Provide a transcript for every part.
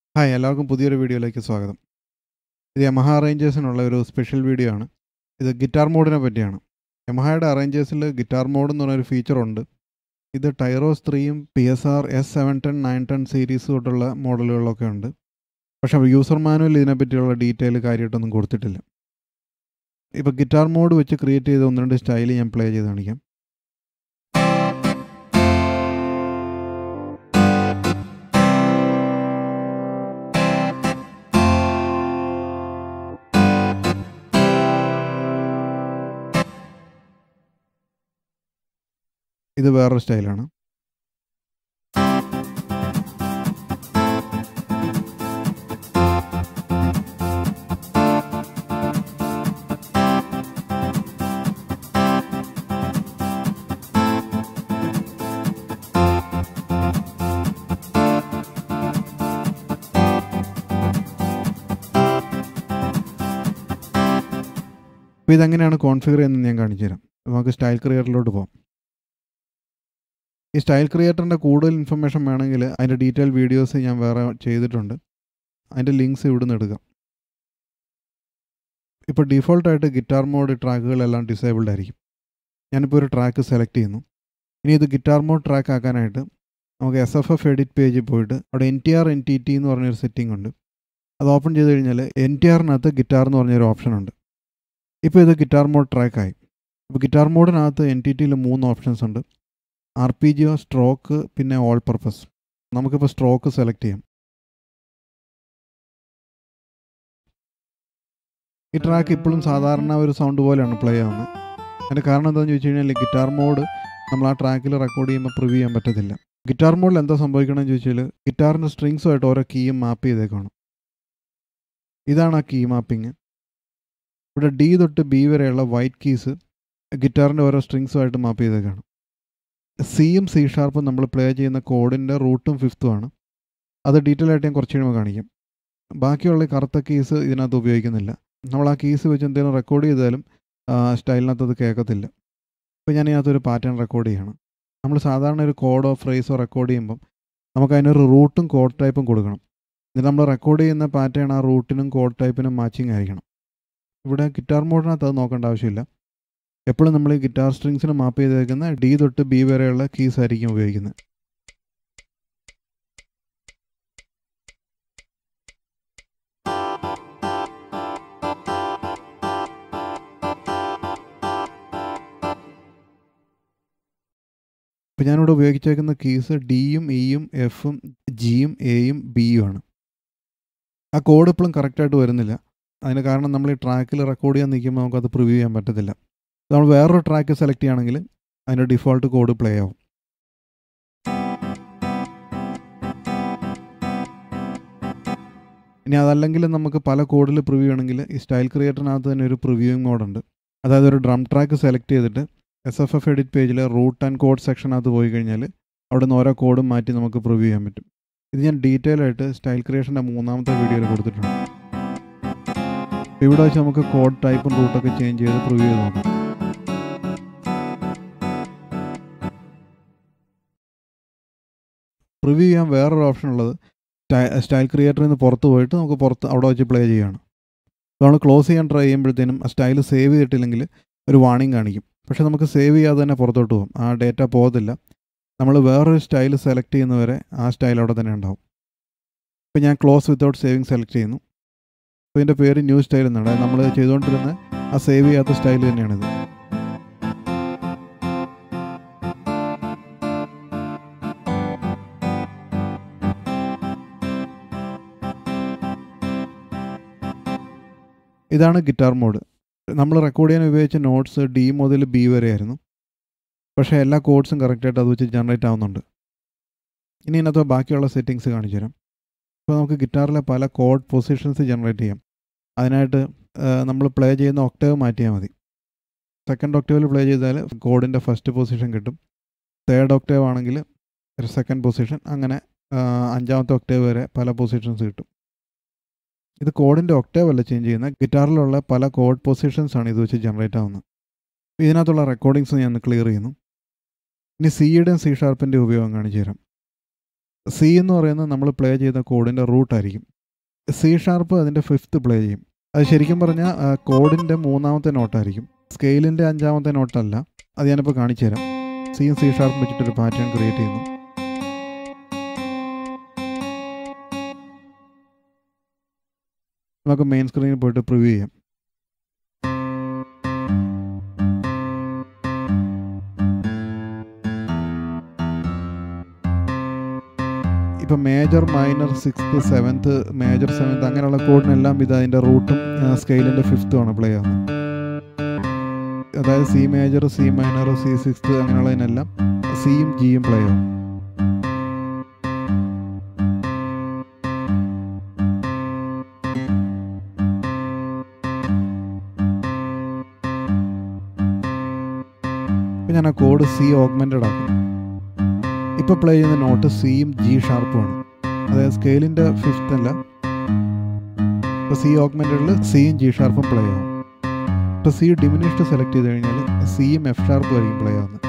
hi എല്ലാവർക്കും പുതിയൊരു വീഡിയോയിലേക്ക് സ്വാഗതം ഇത് യമഹ അറേഞ്ചേഴ്സിനുള്ള ഒരു സ്പെഷ്യൽ വീഡിയോ ആണ് ഇത് ഗിറ്റാർ മോഡിനെ പറ്റിയാണ് യമഹയുടെ അറേഞ്ചേഴ്സിൽ ഗിറ്റാർ മോഡ് എന്ന് പറഞ്ഞൊരു ഫീച്ചർ ഉണ്ട് ഇത് ടൈറോസ് ത്രീയും P S R S seven ten nine ten series തൊട്ടുള്ള മോഡലുകളിലൊക്കെ ഉണ്ട് പക്ഷേ യൂസർ മാനുവൽ ഇതിനെപ്പറ്റിയുള്ള ഡീറ്റെയിൽ കാര്യമായിട്ടൊന്നും കൊടുത്തിട്ടില്ല ഇപ്പോൾ ഗിറ്റാർ മോഡ് വെച്ച് ക്രിയേറ്റ് ചെയ്ത ഒന്ന് രണ്ട് സ്റ്റൈൽ ഞാൻ പ്ലേ ചെയ്ത് കാണിക്കാം ഇത് വേറൊരു സ്റ്റൈലാണ് അപ്പോൾ ഇതെങ്ങനെയാണ് കോൺഫിഗർ ചെയ്യുന്നത് ഞാൻ കാണിച്ചു തരാം നമുക്ക് സ്റ്റൈൽ ക്രിയേറ്ററിലോട്ട് പോകാം ഈ സ്റ്റൈൽ ക്രിയേറ്ററിൻ്റെ കൂടുതൽ ഇൻഫർമേഷൻ വേണമെങ്കിൽ അതിൻ്റെ ഡീറ്റെയിൽ വീഡിയോസ് ഞാൻ വേറെ ചെയ്തിട്ടുണ്ട് അതിൻ്റെ ലിങ്ക്സ് ഇവിടുന്ന് എടുക്കാം ഇപ്പോൾ ഡിഫോൾട്ടായിട്ട് ഗിറ്റാർ മോഡ് ട്രാക്കുകളെല്ലാം ഡിസേബിൾഡ് ആയിരിക്കും ഞാനിപ്പോൾ ഒരു ട്രാക്ക് സെലക്ട് ചെയ്യുന്നു ഇനി ഇത് ഗിറ്റാർ മോഡ് ട്രാക്ക് ആക്കാനായിട്ട് നമുക്ക് എസ് എഫ് എഫ് എഡിറ്റ് പേജിൽ പോയിട്ട് അവിടെ N T R N T T എന്ന് പറഞ്ഞൊരു സെറ്റിംഗ് ഉണ്ട് അത് ഓപ്പൺ ചെയ്ത് കഴിഞ്ഞാൽ എൻ ടി ആറിനകത്ത് ഗിറ്റാർ എന്ന് പറഞ്ഞൊരു ഓപ്ഷൻ ഉണ്ട് ഇപ്പോൾ ഇത് ഗിറ്റാർ മോഡ് ട്രാക്കായി ഇപ്പോൾ ഗിറ്റാർ മോഡിനകത്ത് എൻ ടി ടിയിൽ മൂന്ന് ഓപ്ഷൻസ് ഉണ്ട് ആർ പി ജിയോ സ്ട്രോക്ക് പിന്നെ ഓൾ പർപ്പസ് നമുക്കിപ്പോൾ സ്ട്രോക്ക് സെലക്ട് ചെയ്യാം ഈ ട്രാക്ക് ഇപ്പോഴും സാധാരണ ഒരു സൗണ്ട് പോലെയാണ് പ്ലേ ആവുന്നത് അതിൻ്റെ കാരണം എന്താണെന്ന് ചോദിച്ചു കഴിഞ്ഞാൽ ഗിറ്റാർ മോഡ് നമ്മൾ ആ ട്രാക്കിൽ റെക്കോർഡ് ചെയ്യുമ്പോൾ പ്രിവ്യൂ ചെയ്യാൻ പറ്റത്തില്ല ഗിറ്റാർ മോഡിൽ എന്താ സംഭവിക്കണമെന്ന് ചോദിച്ചാൽ ഗിറ്റാറിൻ്റെ സ്ട്രിങ്സുമായിട്ട് ഓരോ കീയും മാപ്പ് ചെയ്തേക്കാണ് ഇതാണ് ആ കീ മാപ്പിങ് ഇവിടെ ഡി തൊട്ട് ബി വരെയുള്ള വൈറ്റ് കീസ് ഗിറ്റാറിൻ്റെ ഓരോ സ്ട്രിങ്സുമായിട്ട് മാപ്പ് ചെയ്തേക്കാണ് സിയും സി ഷാർപ്പും നമ്മൾ പ്ലേ ചെയ്യുന്ന കോഡിൻ്റെ റൂട്ടും ഫിഫ്ത്തും ആണ് അത് ഡീറ്റെയിൽ ആയിട്ട് ഞാൻ കുറച്ച് കഴിയുമ്പോൾ കാണിക്കാം ബാക്കിയുള്ള ഈ കറുത്ത കീസ് ഇതിനകത്ത് ഉപയോഗിക്കുന്നില്ല നമ്മൾ ആ കീസ് വെച്ച് എന്തെങ്കിലും റെക്കോർഡ് ചെയ്താലും സ്റ്റൈലിനകത്ത് അത് കേൾക്കത്തില്ല ഇപ്പോൾ ഞാൻ ഇതിനകത്തൊരു പാറ്റേൺ റെക്കോർഡ് ചെയ്യണം നമ്മൾ സാധാരണ ഒരു കോഡോ ഫ്രേസോ റെക്കോർഡ് ചെയ്യുമ്പം നമുക്ക് അതിനൊരു റൂട്ടും കോഡ് ടൈപ്പും കൊടുക്കണം എന്നിട്ട് നമ്മൾ റെക്കോർഡ് ചെയ്യുന്ന പാറ്റേൺ ആ റൂട്ടിനും കോഡ് ടൈപ്പിനും മാച്ചിങ് ആയിരിക്കണം ഇവിടെ ഗിറ്റാർ മോഡിനകത്ത് അത് നോക്കേണ്ട ആവശ്യമില്ല എപ്പോഴും നമ്മൾ ഈ ഗിറ്റാർ സ്ട്രിങ്സിന് മാപ്പ് ചെയ്തേക്കുന്ന ഡി തൊട്ട് ബി വരെയുള്ള കീസ് ആയിരിക്കും ഉപയോഗിക്കുന്നത് ഇപ്പം ഞാനിവിടെ ഉപയോഗിച്ചേക്കുന്ന കീസ് ഡിയും ഇയും എഫും ജിയും എയും ബിയും ആണ് ആ കോഡ് ഇപ്പോഴും കറക്റ്റായിട്ട് വരുന്നില്ല അതിന് കാരണം നമ്മൾ ഈ ട്രാക്കിൽ റെക്കോർഡ് ചെയ്യാൻ നിൽക്കുമ്പോൾ നമുക്കത് പ്രിവ്യൂ ചെയ്യാൻ പറ്റത്തില്ല നമ്മൾ വേറൊരു ട്രാക്ക് സെലക്ട് ചെയ്യുകയാണെങ്കിൽ അതിൻ്റെ ഡിഫോൾട്ട് കോഡ് പ്ലേ ആവും ഇനി അതല്ലെങ്കിൽ നമുക്ക് പല കോഡിൽ പ്രിവ്യൂ ചെയ്യണമെങ്കിൽ ഈ സ്റ്റൈൽ ക്രിയേറ്ററിനകത്ത് തന്നെ ഒരു പ്രിവ്യൂയിങ് മോഡുണ്ട് അതായത് ഒരു ഡ്രം ട്രാക്ക് സെലക്ട് ചെയ്തിട്ട് എസ് എഫ് എഫ് എഡിറ്റ് പേജിൽ റൂട്ട് ആൻഡ് കോഡ് സെക്ഷനകത്ത് പോയി കഴിഞ്ഞാൽ അവിടെ നിന്ന് ഓരോ കോഡും മാറ്റി നമുക്ക് പ്രിവ്യൂ ചെയ്യാൻ പറ്റും ഇത് ഞാൻ ഡീറ്റെയിൽ ആയിട്ട് സ്റ്റൈൽ ക്രിയേഷൻ്റെ മൂന്നാമത്തെ വീഡിയോയിൽ കൊടുത്തിട്ടുണ്ട് ഇവിടെ വെച്ച് നമുക്ക് കോഡ് ടൈപ്പും റൂട്ടൊക്കെ ചേഞ്ച് ചെയ്ത് പ്രിവ്യൂ ചെയ്ത് നോക്കാം പ്രിവ്യൂ ചെയ്യാൻ വേറൊരു ഓപ്ഷൻ ഉള്ളത് സ്റ്റൈൽ ക്രിയേറ്ററിൽ നിന്ന് പുറത്ത് പോയിട്ട് നമുക്ക് പുറത്ത് അവിടെ വെച്ച് പ്ലേ ചെയ്യുകയാണ് നമ്മൾ ക്ലോസ് ചെയ്യാൻ ട്രൈ ചെയ്യുമ്പോഴത്തേനും ആ സ്റ്റൈൽ സേവ് ചെയ്തിട്ടില്ലെങ്കിൽ ഒരു വാണിംഗ് കാണിക്കും പക്ഷേ നമുക്ക് സേവ് ചെയ്യാതെ തന്നെ പുറത്തോട്ട് പോകും ആ ഡേറ്റ പോകത്തില്ല നമ്മൾ വേറൊരു സ്റ്റൈൽ സെലക്ട് ചെയ്യുന്നവരെ ആ സ്റ്റൈൽ അവിടെ തന്നെ ഉണ്ടാവും ഇപ്പോൾ ഞാൻ ക്ലോസ് വിത്തൗട്ട് സേവിങ് സെലക്ട് ചെയ്യുന്നു അപ്പോൾ ഇതിൻ്റെ പേര് ന്യൂ സ്റ്റൈൽ എന്നാണ് നമ്മൾ ചെയ്തുകൊണ്ടിരുന്ന ആ സേവ് ചെയ്യാത്ത സ്റ്റൈൽ തന്നെയാണിത് ഇതാണ് ഗിറ്റാർ മോഡ് നമ്മൾ റെക്കോർഡ് ചെയ്യാൻ ഉപയോഗിച്ച നോട്ട്സ് ഡി മുതൽ ബി വരെ ആയിരുന്നു പക്ഷേ എല്ലാ കോഡ്സും കറക്റ്റായിട്ട് അത് വെച്ച് ജനറേറ്റ് ആവുന്നുണ്ട് ഇനി ഇതിനകത്ത് ബാക്കിയുള്ള സെറ്റിങ്സ് കാണിച്ചു തരാം ഇപ്പോൾ നമുക്ക് ഗിറ്റാറിലെ പല കോഡ് പൊസിഷൻസ് ജനറേറ്റ് ചെയ്യാം അതിനായിട്ട് നമ്മൾ പ്ലേ ചെയ്യുന്ന ഒക്ടേവ് മാറ്റിയാൽ മതി സെക്കൻഡ് ഒക്ടേവിൽ പ്ലേ ചെയ്താൽ കോഡിൻ്റെ ഫസ്റ്റ് പൊസിഷൻ കിട്ടും തേർഡ് ഒക്ടേവ് ആണെങ്കിൽ ഒരു സെക്കൻഡ് പൊസിഷൻ അങ്ങനെ അഞ്ചാമത്തെ ഒക്ടേവ് വരെ പല പൊസിഷൻസ് കിട്ടും ഇത് കോഡിൻ്റെ ഒക്ടേവ് അല്ല ചേഞ്ച് ചെയ്യുന്ന ഗിറ്റാറിലുള്ള പല കോഡ് പൊസിഷൻസ് ആണ് ഇത് വെച്ച് ജനറേറ്റ് ആവുന്നത് ഇതിനകത്തുള്ള റെക്കോർഡിങ്സ് ഞാൻ ക്ലിയർ ചെയ്യുന്നു ഇനി സിയുടെയും സി ഷാർപ്പിൻ്റെ ഉപയോഗം കാണിച്ചു തരാം സി എന്ന് പറയുന്നത് നമ്മൾ പ്ലേ ചെയ്ത കോഡിൻ്റെ റൂട്ടായിരിക്കും സി ഷാർപ്പ് അതിൻ്റെ ഫിഫ്ത്ത് പ്ലേ ചെയ്യും അത് ശരിക്കും പറഞ്ഞാൽ കോഡിൻ്റെ മൂന്നാമത്തെ നോട്ടായിരിക്കും സ്കെയിലിൻ്റെ അഞ്ചാമത്തെ നോട്ടല്ല അത് ഞാനിപ്പോൾ കാണിച്ചു തരാം സിയും സി ഷാർപ്പും വെച്ചിട്ടൊരു പാറ്റേൺ ക്രിയേറ്റ് ചെയ്യുന്നു നമുക്ക് മെയിൻ സ്ക്രീനിൽ പോയിട്ട് പ്രിവ്യൂ ചെയ്യാം ഇപ്പം major minor sixth seventh major seventh അങ്ങനെയുള്ള കോഡിനെല്ലാം ഇത് അതിൻ്റെ റൂട്ടും സ്കെയിലിൻ്റെ ഫിഫ്ത്തും ആണ് പ്ലേ ആവുന്നത് അതായത് C major C minor C sixth അങ്ങനെയുള്ളതിനെല്ലാം സിയും ജിയും പ്ലേ ആവും ഇപ്പം ഞാൻ ആ കോഡ് സി ഓഗ്മെൻറ്റഡ് ആക്കും ഇപ്പോൾ പ്ലേ ചെയ്യുന്ന നോട്ട് സിയും ജി ഷാർപ്പുമാണ് അതായത് സ്കെയിലിൻ്റെ ഫിഫ്ത്ത് അല്ല ഇപ്പോൾ സി ഓഗ്മെൻറ്റഡിൽ സിയും ജി ഷാർപ്പും പ്ലേ ആവും ഇപ്പോൾ സി ഡിമിനിഷ്ഡ് സെലക്ട് ചെയ്ത് കഴിഞ്ഞാൽ സിയും എഫ് ഷാർപ്പും ആയിരിക്കും പ്ലേ ആവുന്നത്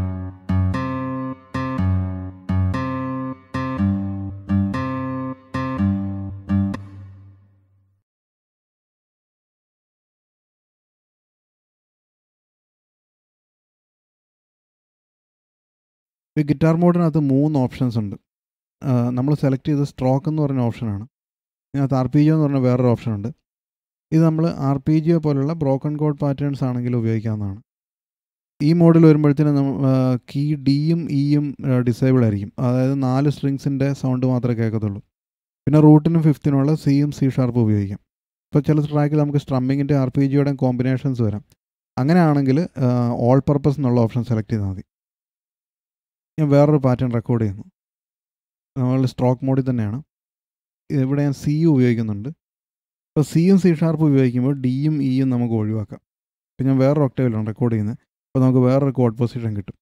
ഈ ഗിറ്റാർ മോഡിനകത്ത് മൂന്ന് ഓപ്ഷൻസ് ഉണ്ട് നമ്മൾ സെലക്ട് ചെയ്ത സ്ട്രോക്ക് എന്ന് പറഞ്ഞ ഓപ്ഷനാണ് ഇതിനകത്ത് ആർ പി ജി എന്ന് പറഞ്ഞ വേറൊരു ഓപ്ഷൻ ഉണ്ട് ഇത് നമ്മൾ ആർ പി ജിയോ പോലുള്ള ബ്രോക്കൺ കോഡ് പാറ്റേൺസ് ആണെങ്കിൽ ഉപയോഗിക്കാവുന്നതാണ് ഈ മോഡിൽ വരുമ്പോഴത്തേനും കീ ഡിയും ഇയും ഡിസേബിൾ ആയിരിക്കും അതായത് നാല് സ്ട്രിങ്സിൻ്റെ സൗണ്ട് മാത്രമേ കേൾക്കത്തുള്ളൂ പിന്നെ റൂട്ടിനും ഫിഫ്റ്റിനുള്ള സിയും സി ഷാർപ്പ് ഉപയോഗിക്കാം ഇപ്പോൾ ചില ട്രാക്കിൽ നമുക്ക് സ്ട്രമ്മിങ്ങിൻ്റെ ആർ പി ജിയുടെ കോമ്പിനേഷൻസ് വരാം അങ്ങനെയാണെങ്കിൽ ഓൾ പർപ്പസ് എന്നുള്ള ഓപ്ഷൻ സെലക്ട് ചെയ്താൽ മതി ഞാൻ വേറൊരു പാറ്റേൺ റെക്കോർഡ് ചെയ്യുന്നു നമ്മൾ സ്ട്രോക്ക് മോഡിൽ തന്നെയാണ് ഇവിടെ ഞാൻ സി ഉപയോഗിക്കുന്നുണ്ട് ഇപ്പോൾ സിയും സി ഷാർപ്പ് ഉപയോഗിക്കുമ്പോൾ ഡിയും ഇയും നമുക്ക് ഒഴിവാക്കാം ഇപ്പം ഞാൻ വേറൊരു ഒക്ടേവിലാണ് റെക്കോർഡ് ചെയ്യുന്നത് അപ്പോൾ നമുക്ക് വേറൊരു കോഡ് പൊസിഷൻ കിട്ടും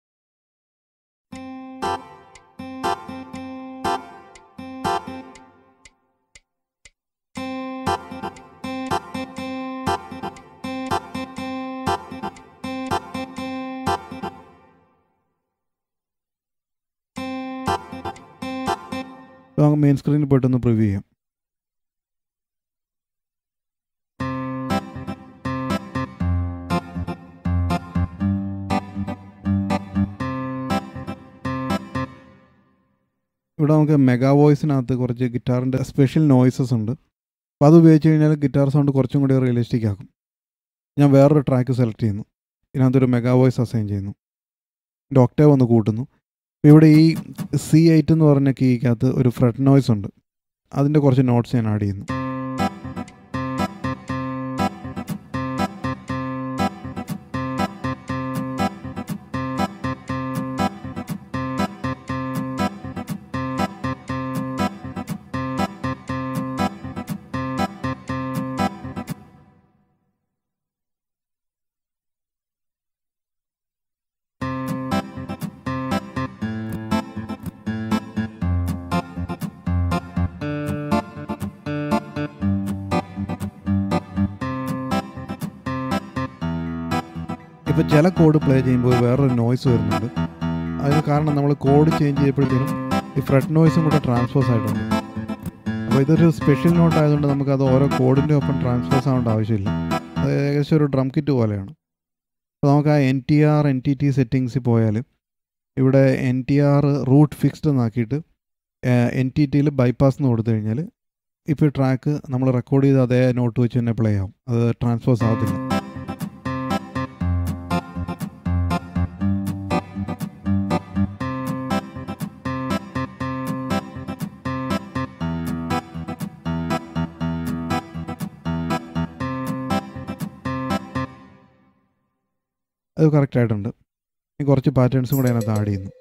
നമുക്ക് മെയിൻ സ്ക്രീനിൽ പോയിട്ടൊന്ന് പ്രിവ്യൂ ചെയ്യാം ഇവിടെ നമുക്ക് മെഗാ വോയിസിനകത്ത് കുറച്ച് ഗിറ്റാറിൻ്റെ സ്പെഷ്യൽ നോയ്സസ് ഉണ്ട് അപ്പോൾ അത് ഉപയോഗിച്ച് കഴിഞ്ഞാൽ ഗിറ്റാർ സൗണ്ട് കുറച്ചും കൂടി റിയലിസ്റ്റിക് ആക്കും ഞാൻ വേറൊരു ട്രാക്ക് സെലക്ട് ചെയ്യുന്നു ഇതിനകത്തൊരു മെഗാ വോയിസ് അസൈൻ ചെയ്യുന്നു എൻ്റെ ഒക്ടേവ് ഒന്ന് കൂട്ടുന്നു ഇവിടെ ഈ സി എയ്റ്റ് എന്ന് പറഞ്ഞ കീക്കകത്ത് ഒരു ഫ്രെഡ് നോയ്സ് ഉണ്ട് അതിൻ്റെ കുറച്ച് നോട്ട്സ് ഞാൻ ആഡ് ചെയ്യുന്നു ഇപ്പോൾ ചില കോഡ് പ്ലേ ചെയ്യുമ്പോൾ വേറൊരു നോയ്സ് വരുന്നുണ്ട് അതിന് കാരണം നമ്മൾ കോഡ് ചേഞ്ച് ചെയ്യപ്പോഴത്തേനും ഈ ഫ്രെഡ് നോയ്സും കൂടെ ട്രാൻസ്ഫേഴ്സ് ആയിട്ടുണ്ട് അപ്പോൾ ഇതൊരു സ്പെഷ്യൽ നോട്ട് ആയതുകൊണ്ട് നമുക്ക് അത് ഓരോ കോഡിൻ്റെ ഒപ്പം ട്രാൻസ്ഫേഴ്സ് ആവേണ്ട ആവശ്യമില്ല അത് ഏകദേശം ഒരു ഡ്രം കിറ്റ് പോലെയാണ് അപ്പോൾ നമുക്ക് ആ N T R N T T സെറ്റിങ്സിൽ പോയാൽ ഇവിടെ N T R root fixed എന്നാക്കിയിട്ട് എൻ ടി ടിയിൽ ബൈപ്പാസ് എന്ന് കൊടുത്തു കഴിഞ്ഞാൽ ഇപ്പോൾ ഈ ട്രാക്ക് നമ്മൾ റെക്കോർഡ് ചെയ്ത് അതേ നോട്ട് വെച്ച് തന്നെ പ്ലേ ആവും അത് ട്രാൻസ്ഫേഴ്സ് ആവത്തില്ല അത് കറക്റ്റ് ആയിട്ടുണ്ട് ഇനി കുറച്ച് പാറ്റേൺസും കൂടെ അതിനകത്ത് ആഡ് ചെയ്യുന്നു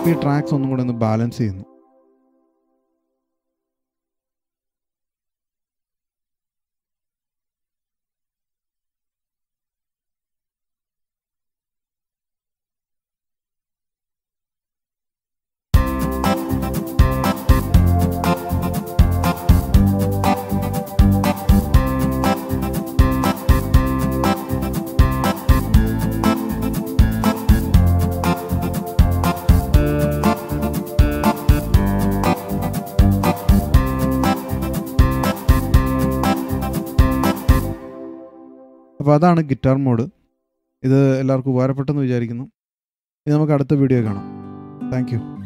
ഈ ട്രാക്സ് ഒന്നും കൂടെ ഒന്ന് ബാലൻസ് ചെയ്യുന്നു അപ്പോൾ അതാണ് ഗിറ്റാർ മോഡ് ഇത് എല്ലാവർക്കും ഉപകാരപ്പെട്ടെന്ന് വിചാരിക്കുന്നു ഇത് നമുക്ക് അടുത്ത വീഡിയോ കാണാം താങ്ക് യു